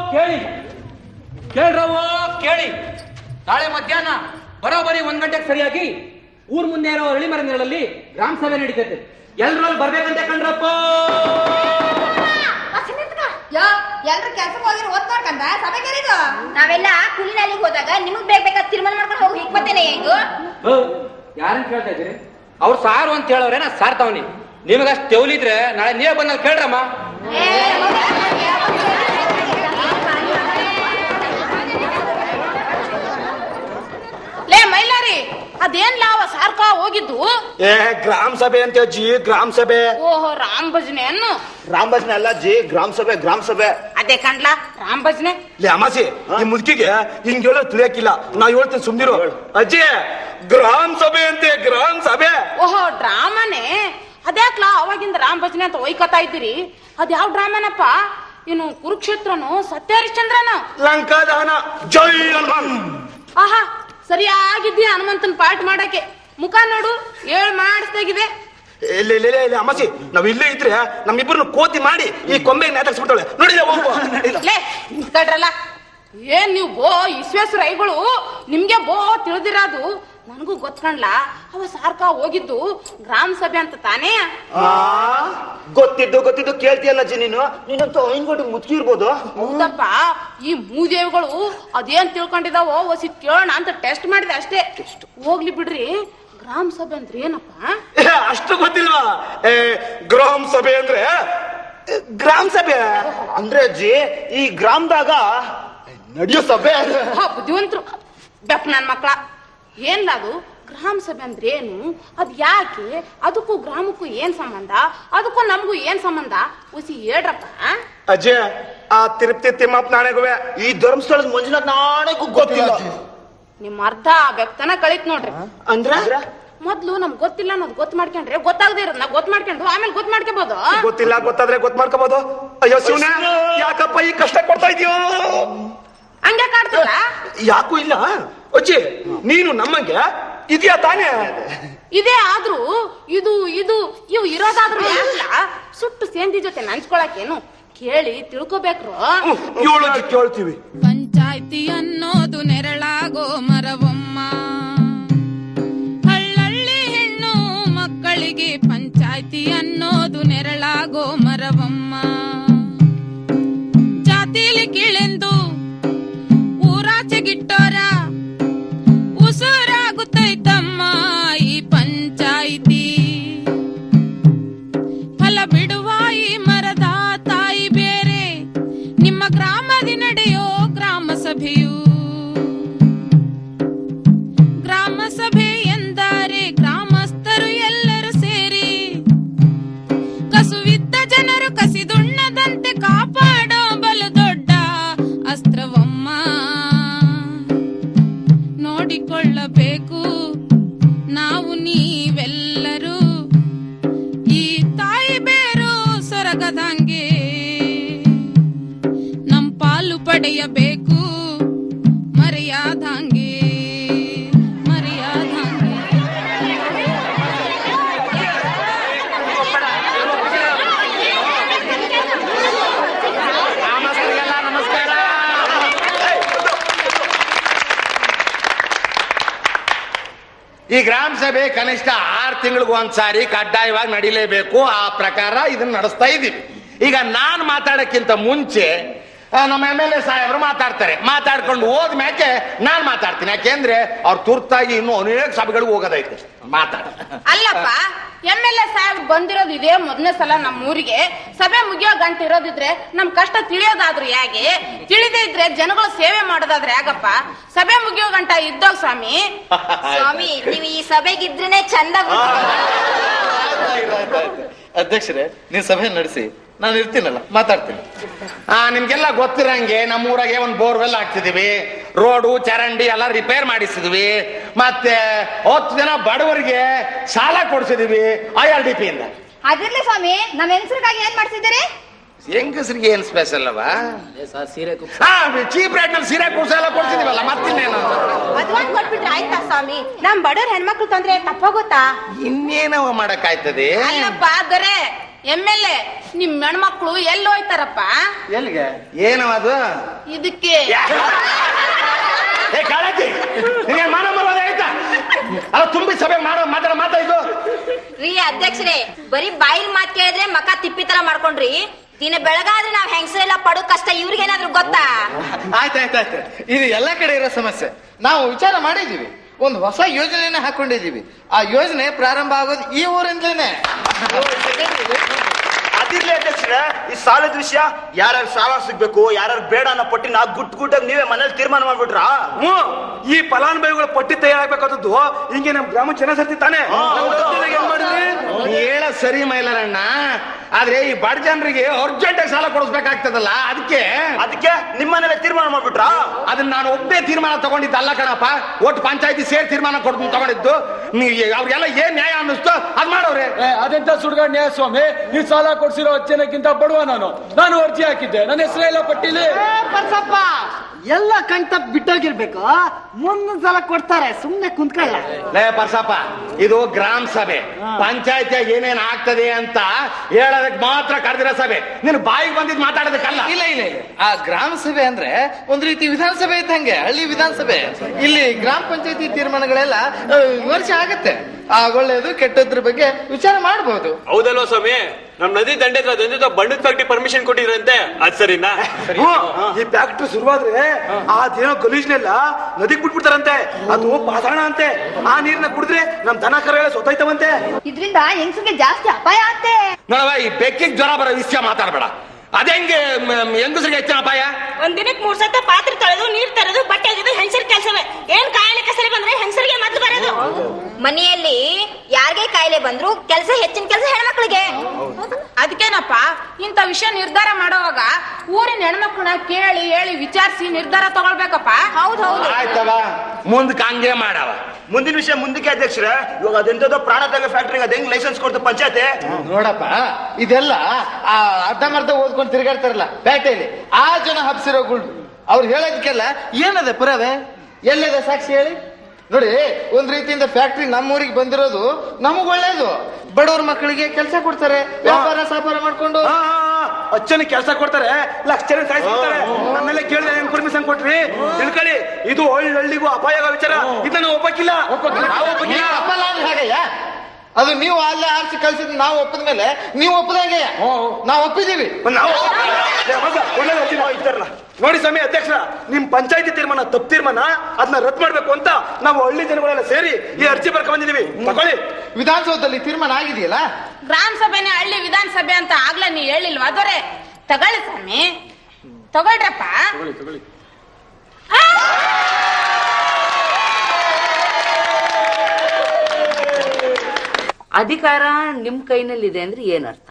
ಕೇಳಿ ಕೇಳ್ರವೋ ಕೇಳಿ ನಾಳೆ ಮಧ್ಯಾಹ್ನ ಬರೋಬರಿ ಒಂದ್ ಗಂಟೆಗೆ ಸರಿಯಾಗಿ ಊರ್ ಮುಂದೆ ಇರೋ ಅರಳಿ ಮರ ನೆರಳಲ್ಲಿ ಗ್ರಾಮ ಸಭೆ ನಡೀತೈತೆ ಎಲ್ರೂ ಅಲ್ಲಿ ಬರ್ಬೇಕಂತೆ ಕಣ್ರಪ್ಪ ಯೋ ಎಲ್ರು ಕೆಲ್ಸಕ್ಕೆ ಹೋಗಿರೋ ಓದ್ ನೋಡ್ಕಂದ ಸಭೆ ಕರೀದು ನಾವೆಲ್ಲ ಕುಲಿನಾಲಿಗೆ ಹೋದಾಗ ನಿಮಗ್ ಬೇಕ್ ಬೇಕಾದ ತೀರ್ಮಾನ ಮಾಡ್ಕೊಂಡು ಹೋಗಿ ಹಿಕ್ಮತ್ತೇನೆ ಇದು ಯಾರನ್ನ ಕೇಳ್ತಾ ಇದ್ದೀರಿ ಅವ್ರು ಸಾರು ಅಂತ ಹೇಳೋರೆ ನಾ ಸಾರ್ತಾವ್ನಿ ನಿಮಗಷ್ಟು ತೆವಲಿದ್ರೆ ನಾಳೆ ನೀವೇ ಬಂದಲ್ಲಿ ಕೇಳ್ರಮ್ಮ ಲೇ ಮೈಲಾರಿ ಅದೇನ್ ಲಾವ ಸಾರ್ಕ ಹೋಗಿದ್ದು ಏ ಗ್ರಾಮ ಸಭೆ ಅಂತ ಜಿ ಗ್ರಾಮ ಸಭೆ ಓಹೋ ರಾಮ್ ಭಜನೆ ಅನ್ನು ರಾಮ್ ಭಜನೆ ಅಲ್ಲ ಜಿ ಗ್ರಾಮ ಸಭೆ ಗ್ರಾಮ ಸಭೆ ಅದೇ ಕಂಡ್ಲಾ ರಾಮ್ ಭಜನೆ ಲೇ ಅಮಾಸಿ ಈ ಮುದುಕಿಗೆ ಹಿಂಗ್ ಹೇಳೋ ತಿಳಿಯಕ್ಕಿಲ್ಲ ನಾ ಹೇಳ್ತೀನಿ ಸುಮ್ನಿರು ಅಜ್ಜಿ ಗ್ರಾಮ ಸಭೆ ಅಂತೆ ಗ್ರಾಮ ಸಭೆ ಓಹೋ ಡ್ರಾಮಾನೇ ಅದ್ಯಾಕ್ಲಾ ಅವಾಗಿಂದ ರಾಮ್ ಭಜನೆ ಅಂತ ಒಯ್ಕತಾ ಇದ್ದೀರಿ ಅದ್ಯಾವ ಡ್ರಾಮಾನಪ್ಪ ಇನ್ನು ಕುರುಕ್ಷೇತ್ರನು ಸತ್ಯ ಹರಿಶ್ಚಂದ್ರನು ಲಂಕಾ ದಹನ ಜೈ ಹನುಮಾನ್ ಆಹಾ ಸರಿಯಾಗಿದ್ದೀಯ ಹನುಮಂತನ್ ಪಾಠ ಮಾಡಕ್ಕೆ ಮುಖ ನೋಡು ಏಳ್ ಮಾಡಿಸ್ದಾಗಿದೆ ಇಲ್ಲ ಇಲ್ಲ ಇಲ್ಲ ಅಮಾಸಿ ನಾವ್ ಇಲ್ಲೇ ಇದ್ರೆ ನಮ್ಮಿಬ್ಬರನ್ನ ಕೋತಿ ಮಾಡಿ ಈ ಕೊಂಬೆಗೆ ನೇತಾಕ್ಸ್ಬಿಡ್ತಾಳೆ ನೋಡಿಲ್ಲ ಹೋಗು ಲೇ ನಿಂತ್ಕೊಳ್ರಲ್ಲ ಏನ್ ನೀವು ಬೋ ವಿಶ್ವೇಶ್ವರ ಐಗಳು ನಿಮ್ಗೆ ಬೋ ತಿಳಿದಿರೋದು ನನಗೂ ಗೊತ್ಕಣ್ಲ ಅವ ಸಾರ್ಕ ಹೋಗಿದ್ದು ಗ್ರಾಮ ಸಭೆ ಅಂತ ತಾನೇ ಆ ಗೊತ್ತಿದ್ದು ಗೊತ್ತಿದ್ದು ಕೇಳ್ತೀಯಲ್ಲ ಜಿ ನೀನು ನೀನಂತ ಹಿಂಗೊಟ್ಟು ಮುದುಕಿ ಇರ್ಬೋದು ಹೌದಪ್ಪ ಈ ಮೂದೇವಿಗಳು ಅದೇನ್ ತಿಳ್ಕೊಂಡಿದಾವೋ ಒಸಿ ಕೇಳೋಣ ಅಂತ ಟೆಸ್ಟ್ ಮಾಡಿದೆ ಅಷ್ಟೇ ಹೋಗ್ಲಿ ಬಿಡ್ರಿ ಗ್ರಾಮ ಸಭೆ ಅಂದ್ರೆ ಏನಪ್ಪ ಏ, ಅಷ್ಟು ಗೊತ್ತಿಲ್ವಾ ಏ ಗ್ರಾಮ ಸಭೆ ಅಂದ್ರೆ ಏ, ಗ್ರಾಮ ಸಭೆ ಅಂದ್ರೆ ಅಜ್ಜಿ ಈ ಗ್ರಾಮದಾಗ ನಡೆಯೋ ಸಭೆ ಹಾ ಬುದ್ಧಿವಂತರು ಬೆಪ್ಪ ನನ್ ಮಕ್ಳ ಏನ್ಲ ಅದು ಗ್ರಾಮ ಸಭೆ ಅಂದ್ರೆ ಏನು ಅದ್ ಯಾಕೆ ಅದಕ್ಕೂ ಗ್ರಾಮಕ್ಕೂ ಏನ್ ಸಂಬಂಧ ಅದಕ್ಕೂ ನಮಗೂ ಏನ್ ಸಂಬಂಧ ಒಸಿ ಹೇಳ್ರಪ್ಪ ಅಜ್ಜಿ ಆ ತಿರುಪತಿ ತಿಮ್ಮಪ್ಪ ನಾಣೆಗುವೆ ಈ ಧರ್ಮಸ್ಥಳದ ಮಂಜುನಾಥ್ ನಾಣೆಗೂ ಗೊತ್ತಿಲ್ಲ ನಿಮ್ ಅರ್ಧ ಬೆಕ್ತನ ಕಳಿತ್ ನೋಡ್ರಿ ಅಂದ್ರೆ ಮೊದ್ಲು ನಮ್ಗ್ ಗೊತ್ತಿಲ್ಲ ಅನ್ನೋದು ಗೊತ್ತು ಮಾಡ್ಕೊಂಡ್ರೆ ಗೊತ್ತಾಗದೇ ಇರೋದ್ನ ಗೊತ್ತು ಮಾಡ್ಕೊಂಡು ಆಮೇಲೆ ಗೊತ್ತು ಮಾಡ್ಕೋಬಹುದು ಗೊತ್ತಿಲ್ಲ ಗೊತ್ತಾದ್ರೆ ಗೊತ್ತ ಮಾಡ್ಕೋಬಹುದು ಅಯ್ಯೋ ಶಿವನ ಯಾಕಪ್ಪ ಈ ಕಷ್ಟ ಕೊಡ್ತಾ ಇದೀಯೋ ಹಂಗೆ ಕಾಡ್ತದ ಯಾಕೂ ಇಲ್ಲ ಅಜ್ಜಿ ನೀನು ನಮ್ಮಂಗೆ ಇದೆಯಾ ತಾನೇ ಇದೇ ಆದ್ರೂ ಇದು ಇದು ಇವು ಇರೋದಾದ್ರೂ ಯಾಕಲ್ಲ ಸುಟ್ಟು ಸೇಂದಿ ಜೊತೆ ನಂಚ್ಕೊಳಕೇನು ಕೇಳಿ ತಿಳ್ಕೊಬೇಕ್ರು ಏಳು ಅಜ್ಜಿ ಕೇಳ್ತೀವಿ ಪಂಚಾಯ್ತಿ ಅನ್ನೋದು ನೆರಳಾಗೋ ಮರವಮ್ಮ ಹಳ್ಳಳ್ಳಿ ಹೆಣ್ಣು ಮಕ್ಕಳಿಗೆ ಪಂಚಾಯ್ತಿ ಅನ್ನೋದು ನೆರಳಾಗೋ ಮರವಮ್ಮ ಜಾತಿಲಿ ಕೀಳೆಂದು ಊರಾಚೆಗಿಟ್ಟೋರ ಉಸುರಾಗುತ್ತೈತಮ್ಮ ಈ ಪಂಚಾಯ್ತಿ ಫಲ ಬಿಡುವ ಈ ಮರದ ತಾಯಿ ಬೇರೆ ನಿಮ್ಮ ಗ್ರಾಮದಿ ನಡೆಯೋ ಗ್ರಾಮ ಸಭೆಯು ಗ್ರಾಮ ಸಭೆ ಎಂದರೆ ಗ್ರಾಮಸ್ಥರು ಎಲ್ಲರೂ ಸೇರಿ ಕಸುವಿದ್ದ ಜನರು ಕಸಿದುಣ್ಣದಂತೆ ಕಾಪಾಡೋ ಬಲು ದೊಡ್ಡ ಅಸ್ತ್ರವಮ್ಮ ನೋಡಿಕೊಳ್ಳಬೇಕು ನಾವು ನೀವೆಲ್ಲರೂ ಈ ತಾಯಿ ಬೇರು ಸೊರಗದಂಗೆ ನಮ್ ಪಾಲು ಪಡೆಯಬೇಕು ಮರೆಯಾದಂಗೆ ಮರೆಯಾದಂಗೆ ಈ ಗ್ರಾಮ ಸಭೆ ಕನಿಷ್ಠ ಆರು ತಿಂಗಳಿಗೆ ಒಂದ್ಸಾರಿ ಕಡ್ಡಾಯವಾಗಿ ನಡಿಲೇಬೇಕು ಆ ಪ್ರಕಾರ ಇದನ್ನ ನಡೆಸ್ತಾ ಇದೀವಿ ಈಗ ನಾನ್ ಮಾತಾಡಕ್ಕಿಂತ ಮುಂಚೆ ಆ, ನಮ್ಮ ಎಮ್ ಎಲ್ ಎ ಸಾಹೇಬರು ಮಾತಾಡ್ತಾರೆ ಮಾತಾಡ್ಕೊಂಡು ಹೋದ್ಮ್ಯಾಕೆ ನಾನ್ ಮಾತಾಡ್ತೀನಿ ಯಾಕೆಂದ್ರೆ ಅವ್ರು ತುರ್ತಾಗಿ ಇನ್ನೂ ಅನೇಕ ಸಭೆಗಳಿಗೆ ಹೋಗೋದೈತೆ ಮಾತಾಡ ಅಲ್ಲಪ್ಪ ಎಮ್ ಎಲ್ ಎ ಸಾಹೇಬ್ ಬಂದಿರೋದು ಇದೇ ಮೊದಲನೇ ಸಲ ನಮ್ಮ ಊರಿಗೆ ಸಭೆ ಮುಗಿಯೋ ಗಂಟೆ ಇರೋದಿದ್ರೆ ನಮ್ ಕಷ್ಟ ತಿಳಿಯೋದಾದ್ರು ಹೇಗೆ ತಿಳಿದೇ ಇದ್ರೆ ಜನಗಳ ಸೇವೆ ಮಾಡೋದಾದ್ರೆ ಹೇಗಪ್ಪ ಸಭೆ ಮುಗಿಯೋ ಗಂಟ ಇದ್ದೋಗ್ ಸ್ವಾಮಿ ಸ್ವಾಮಿ ನೀವು ಈ ಸಭೆಗಿದ್ರೇನೆ ಚಂದ ಅಧ್ಯಕ್ಷರೇ ನೀವು ಸಭೆ ನಡೆಸಿ ನಾನು ಇರ್ತೀನಲ್ಲ ಮಾತಾಡ್ತೀನಿ ಆ ನಿಮ್ಗೆಲ್ಲ ಗೊತ್ತಿರಂಗೆ ನಮ್ಮ ಊರಾಗೆ ಒಂದು ಬೋರ್ವೆಲ್ ಹಾಕ್ತಿದೀವಿ ರೋಡು ಚರಂಡಿ ಎಲ್ಲ ರಿಪೇರ್ ಮಾಡಿಸಿದ್ವಿ ಮತ್ತೆ ಹತ್ತು ಜನ ಬಡವರಿಗೆ ಸಾಲ ಕೊಡ್ಸಿದೀವಿ ಐ ಆರ್ ಡಿ ಪಿ ಇಂದ ಅದಿರ್ಲಿ ಸ್ವಾಮಿ ನಮ್ಮ ಹೆಂಗಸರಿಗಾಗಿ ಏನ್ ಮಾಡ್ತಿದ್ದೀರಿ ಹೆಂಗಸರಿಗೆ ಏನ್ ಸ್ಪೆಷಲ್ ಅವ ಸೀರೆ ಚೀಪ್ ರೇಟ್ ನಲ್ಲಿ ಸೀರೆ ಕುರ್ಸ ಎಲ್ಲ ಕೊಡ್ಸಿದೀವಲ್ಲ ಮತ್ತಿನ್ನೇನು ಅದ್ವಂದ್ ಕೊಟ್ಬಿಟ್ರೆ ಆಯ್ತಾ ಸ್ವಾಮಿ ನಮ್ ಬಡವ್ರ ಹೆಣ್ಮಕ್ಳು ತೊಂದ್ರೆ ತಪ್ಪಾಗುತ್ತಾ ಇನ್ನೇನವ ಮಾಡಕ್ಕಾಯ್ತದೆ ಅಲ್ಲಪ್ಪ ದೊರೆ ಎಮ್ ಎಲ್ ಎ ನಿಮ್ ಹೆಣ್ಮಕ್ಳು ಎಲ್ಲಿ ಹೋಯ್ತಾರಪ್ಪ ಎಲ್ಲಿಗೆ ಏನು ಅದು ಇದಕ್ಕೆ ಏ ಕಾಳಜಿ ನಿನಗೆ ಮಾನ ಮರ್ಯಾದೆ ಆಯ್ತಾ ಅಲ್ಲ ತುಂಬಿ ಸಭೆ ಮಾಡೋ ಮಾತಾಡ ಮಾತಾ ಇದು ರೀ ಅಧ್ಯಕ್ಷರೇ ಬರೀ ಬಾಯಿಲ್ ಮಾತ್ ಕೇಳಿದ್ರೆ ಮಕ ತಿಪ್ಪಿ ತರ ಮಾಡ್ಕೊಂಡ್ರಿ ದಿನ ಬೆಳಗಾದ್ರೆ ನಾವ್ ಹೆಂಗಸರೆಲ್ಲ ಪಡೋ ಕಷ್ಟ ಇವ್ರಿಗೇನಾದ್ರೂ ಗೊತ್ತಾ ಆಯ್ತಾಯ್ತಾಯ್ತು ಇದು ಎಲ್ಲ ಕಡೆ ಇರೋ ಸಮಸ್ಯೆ ನಾವು ವಿಚಾರ ಮಾಡಿದೀವಿ ಒಂದು ಹೊಸ ಯೋಜನೆನ ಹಾಕೊಂಡಿದೀವಿ ಆ ಯೋಜನೆ ಪ್ರಾರಂಭ ಆಗೋದು ಈ ಊರಿಂದಲೇನೆ ಅದಿರ್ಲಿ ಅಧ್ಯಕ್ಷರೇ ಈ ಸಾಲದ ವಿಷಯ ಯಾರ್ಯಾರು ಸಾಲ ಸಿಗ್ಬೇಕು ಯಾರ್ಯಾರು ಬೇಡ ಅನ್ನೋ ಪಟ್ಟಿನ ಗುಟ್ ಗುಟ್ಟಾಗಿ ನೀವೇ ಮನೇಲಿ ತೀರ್ಮಾನ ಮಾಡ್ಬಿಟ್ರಾ ಹ್ಮ್ ಈ ಫಲಾನುಭವಿಗಳ ಪಟ್ಟಿ ತಯಾರಾಗಬೇಕಾದದ್ದು ಹಿಂಗೆ ನಮ್ ಗ್ರಾಮ ಜನ ಸರ್ತಿ ತಾನೆ ಏನ್ ಮಾಡಿದ್ರಿ ನೀ ಹೇಳ ಸರಿ ಮೈಲಾರಣ್ಣ ಆದ್ರೆ ಈ ಬಡ ಜನರಿಗೆ ಅರ್ಜೆಂಟ್ ಸಾಲ ಕೊಡಿಸ್ಬೇಕಾಗ್ತದಲ್ಲ ಅದಕ್ಕೆ ಅದಕ್ಕೆ ನಿಮ್ಮನೇಲೆ ತೀರ್ಮಾನ ಮಾಡ್ಬಿಟ್ರಾ ಅದನ್ನ ನಾನು ಒಬ್ಬೇ ತೀರ್ಮಾನ ತಗೊಂಡಿದ್ದಲ್ಲ ಕಣಪ್ಪ ಒಟ್ಟು ಪಂಚಾಯತಿ ಸೇರಿ ತೀರ್ಮಾನ ಕೊಡ್ ತಗೊಂಡಿದ್ದು ನೀ ಅವ್ರಿಗೆಲ್ಲ ಏನ್ ನ್ಯಾಯ ಅನ್ನಿಸ್ತು ಅದ್ ಮಾಡೋರೆ ಅದೆಂತ ಸುಡ್ಗಾಡ್ ನ್ಯಾಯ ಸ್ವಾಮಿ ಈ ಸಾಲ ಕೊಡ್ಸಿರೋ ಹತ್ತು ಜನಕ್ಕಿಂತ ಬಡವ ನಾನು ನಾನು ಅರ್ಜಿ ಹಾಕಿದ್ದೆ ನನ್ನ ಹೆಸರೇ ಇಲ್ಲ ಪಟ್ಟಿಲಿ ಪರ್ಸಪ್ಪ ಎಲ್ಲ ಕಣ್ತಪ್ಪ ಬಿಟ್ಟೋಗಿರ್ಬೇಕು ಮುಂದೊಂದ್ ಸಲ ಕೊಡ್ತಾರೆ ಸುಮ್ನೆ ಕುಂತ್ಕೊಳ್ಳ ಲೇ ಪರ್ಸಪ್ಪ ಇದು ಗ್ರಾಮ ಸಭೆ ಪಂಚಾಯತಿಯಾಗ ಏನೇನ್ ಆಗ್ತದೆ ಅಂತ ಹೇಳೋದಕ್ ಮಾತ್ರ ಕರೆದಿರೋ ಸಭೆ ನೀನು ಬಾಯಿಗೆ ಬಂದಿದ್ ಮಾತಾಡೋದಕ್ಕಲ್ಲ ಇಲ್ಲ ಇಲ್ಲ ಇಲ್ಲ ಆ ಗ್ರಾಮ ಸಭೆ ಅಂದ್ರೆ ಒಂದ್ ರೀತಿ ವಿಧಾನಸಭೆ ಇದ್ದಂಗೆ ಹಳ್ಳಿ ವಿಧಾನಸಭೆ ಇಲ್ಲಿ ಗ್ರಾಮ ಪಂಚಾಯತಿ ತೀರ್ಮಾನಗಳೆಲ್ಲ ಆ, ವಿಮರ್ಶೆ ಆಗತ್ತೆ ಆ ಒಳ್ಳೇದು ಕೆಟ್ಟದ್ರ ಬಗ್ಗೆ ವಿಚಾರ ಮಾಡಬಹುದು ಹೌದಲ್ವಾ ಸ್ವಾಮಿ ನಮ್ ನದಿ ದಂಡೆ ಹತ್ರ ದಂಡೆ ಬಣ್ಣದ ಫ್ಯಾಕ್ಟ್ರಿ ಪರ್ಮಿಷನ್ ಕೊಟ್ಟಿದ್ರಂತೆ ಅದ್ ಸರಿನಾ ಈ ಫ್ಯಾಕ್ಟ್ರಿ ಶುರುವಾದ್ರೆ ಅದೇನೋ ಗಲೀಜ್ನೆಲ್ಲ ನದಿಗ್ ಬಿಟ್ಬಿಡ್ತಾರಂತೆ ಅದು ಪಾತಾಳ ಅಂತೆ ಆ ನೀರ್ನ ಕುಡಿದ್ರೆ ನಮ್ ದನ ಕರ ಎಲ್ಲ ಸೊತ್ತೈತವಂತೆ ಇದ್ರಿಂದ ಹೆಂಗಸಿಗೆ ಜಾಸ್ತಿ ಅಪಾಯ ಆಗುತ್ತೆ ನೋಡವ ಈ ಬೆಕ್ಕಿಗೆ ಜ್ವರ ಬರೋ ವಿಷಯ ಮಾತಾಡಬೇಡ ಅದೇಂಗೆ ಹೆಂಗಸರಿಗೆ ಹೆಚ್ಚಿನ ಅಪಾಯ ಒಂದ್ ದಿನಕ್ಕೆ ಮೂರ್ ಸತ ಪಾತ್ರೆ ತೊಳೆದು ನೀರ್ ತರೋದು ಬಟ್ಟೆ ಒಗೆದು ಹೆಂಗಸರ್ ಕೆಲಸವೇ ಏನ್ ಕಾಯಿಲೆ ಕಸರಿ ಬಂದ್ರೆ ಹೆಂಗಸರಿಗೆ ಮತ್ತೆ ಬರೋದು ಮನೆಯಲ್ಲಿ ಯಾರಿಗೆ ಕಾಯಿಲೆ ಬಂದ್ರು ಕೆಲಸ ಹೆಚ್ಚಿನ ಕೆಲಸ ಹೆಣ್ಮಕ್ಳಿಗೆ ಅದಕ್ಕೇನಪ್ಪ ಇಂಥ ವಿಷಯ ನಿರ್ಧಾರ ಮಾಡೋವಾಗ ಊರಿನ ಹೆಣ್ಮಕ್ಳನ್ನ ಕೇಳಿ ಹೇಳಿ ವಿಚಾರಿಸಿ ನಿರ್ಧಾರ ತಗೊಳ್ಬೇಕಪ್ಪ ಹೌದ್ ಹೌದು ಆಯ್ತವ ಮುಂದಕ್ಕೆ ಹಂಗೆ ಮಾಡವ ಮುಂದಿನ ವಿಷಯ ಮುಂದಕ್ಕೆ ಅಧ್ಯಕ್ಷರೇ ಇವಾಗ ಅದೆಂತದೋ ಪ್ರಾಣ ತೆಗೆ ಫ್ಯಾಕ್ಟ್ರಿಗೆ ಅದ್ ಹೆಂಗ್ ಲೈಸೆನ್ಸ್ ಕೊಡ್ತು ಪಂಚಾಯತಿ ನೋಡಪ್ಪ ಇದೆಲ್ಲ ಆ ಅರ್ಧಮರ್ಧ ಓದ್ಕೊಂಡು ತಿರ್ಗಾಡ್ತಾರಲ್ಲ ಪೇಟೆಯಲ್ಲಿ ಆ ಜನ ಹಬ್ಸಿರೋ ಗುಳ್ಳು ಅವ್ರು ಹೇಳೋದಕ್ಕೆಲ್ಲ ಏನದ ಪುರಾವೆ ಎಲ್ಲಿದೆ ಸಾಕ್ಷಿ ಹೇಳಿ ನೋಡಿ ಒಂದ್ ರೀತಿಯಿಂದ ಫ್ಯಾಕ್ಟ್ರಿ ನಮ್ಮೂರಿಗೆ ಬಂದಿರೋದು ನಮಗ್ ಒಳ್ಳೇದು ಬಡವ್ರ ಮಕ್ಕಳಿಗೆ ಕೆಲಸ ಕೊಡ್ತಾರೆ ವ್ಯಾಪಾರ ಸಾಪಾರ ಮಾಡ್ಕೊಂಡು ಹಚ್ಚನ ಕೆಲಸ ಕೊಡ್ತಾರೆ ಲಕ್ಷ ಜನ ಸಾಯಿಸ್ಬಿಡ್ತಾರೆ ನನ್ನೆಲ್ಲ ಕೇಳಿದ್ರೆ ಹೆಂಗ್ ಪರ್ಮಿಷನ್ ಕೊಟ್ರಿ ತಿಳ್ಕೊಳ್ಳಿ ಇದು ಒಳ್ಳೆ ಹಳ್ಳಿಗೂ ಅಪಾಯ ಆಗೋ ವಿಚಾರ ಇದನ್ನ ಒಪ್ಪಕ್ಕಿಲ್ಲ ನಾವು ಒಪ್ಪಕ್ಕಿಲ್ಲ ನೀವು ಒಪ್ಪಲ್ಲ ಅಂದ್ರೆ ಹೇಗಯ್ಯ ಅದು ನೀವು ಅಲ್ಲೇ ಆರ್ಸಿ ಕಳ್ಸಿದ್ ನಾವು ಒಪ್ಪದ ಮೇಲೆ ನೀವು ಒಪ್ಪದಂಗೆ ನಾವು ಒಪ್ಪಿದೀವಿ ನಾವು ಏ, ಹೊಸ, ಒಳ್ಳೆದು ಅರ್ಜಿ ನಾವು ಇದ್ದಾರಲ್ಲ. ನೋಡಿ ಸ್ವಾಮಿ ಅಧ್ಯಕ್ಷರ ನಿಮ್ ಪಂಚಾಯತಿ ತೀರ್ಮಾನ ತಪ್ಪು ತೀರ್ಮಾನ ಅದನ್ನ ರದ್ದು ಮಾಡ್ಬೇಕು ಅಂತ ನಾವು ಹಳ್ಳಿ ಜನಗಳೆಲ್ಲ ಸೇರಿ ಈ ಅರ್ಜಿ ಬರ್ಕೊಂಡ್ ಬಂದಿದೀವಿ ತಗೊಳ್ಳಿ ವಿಧಾನಸೌಧದಲ್ಲಿ ತೀರ್ಮಾನ ಆಗಿದೆಯಲ್ಲ ಗ್ರಾಮ ಸಭೆನೆ ಹಳ್ಳಿ ವಿಧಾನಸಭೆ ಅಂತ ಆಗ್ಲೇ ನೀ ಹೇಳಿಲ್ವಾ ದೊರೆ ತಗೊಳ್ಳಿ ಸ್ವಾಮಿ ತಗೊಳ್ರಪ್ಪ ಅಧಿಕಾರ ನಿಮ್ ಕೈನಲ್ಲಿದೆ ಅಂದ್ರೆ ಏನರ್ಥ